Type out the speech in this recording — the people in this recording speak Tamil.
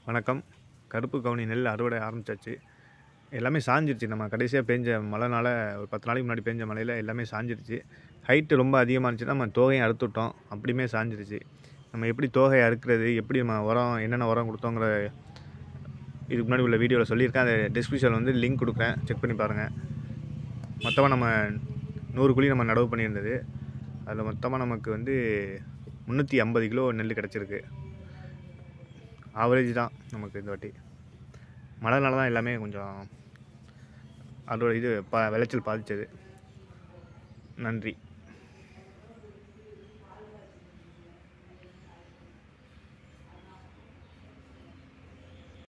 வணக்கம் கருப்பு கவுனி நெல் அறுவடை ஆரம்பிச்சாச்சு எல்லாமே சாஞ்சிருச்சு நம்ம கடைசியாக பெஞ்ச மழைனால ஒரு பத்து நாளைக்கு முன்னாடி பெஞ்ச மழையில் எல்லாமே சாஞ்சிருச்சு ஹைட்டு ரொம்ப அதிகமாக இருந்துச்சுன்னா நம்ம தோகையை அறுத்துட்டோம் அப்படியுமே சாஞ்சிருச்சு நம்ம எப்படி தோகையை அறுக்கிறது எப்படி நம்ம உரம் என்னென்ன உரம் கொடுத்தோங்கிற இதுக்கு முன்னாடி உள்ள வீடியோவில் சொல்லியிருக்கேன் அந்த டிஸ்கிரிப்ஷனில் வந்து லிங்க் கொடுக்குறேன் செக் பண்ணி பாருங்கள் மொத்தமாக நம்ம நூறு குழி நம்ம நடவு பண்ணியிருந்தது அதில் மொத்தமாக நமக்கு வந்து முந்நூற்றி ஐம்பது கிலோ நெல் கிடச்சிருக்கு ஆவரேஜ் தான் நமக்கு இந்த வாட்டி மழைனால தான் எல்லாமே கொஞ்சம் அதோட இது ப விளைச்சல் பாதித்தது நன்றி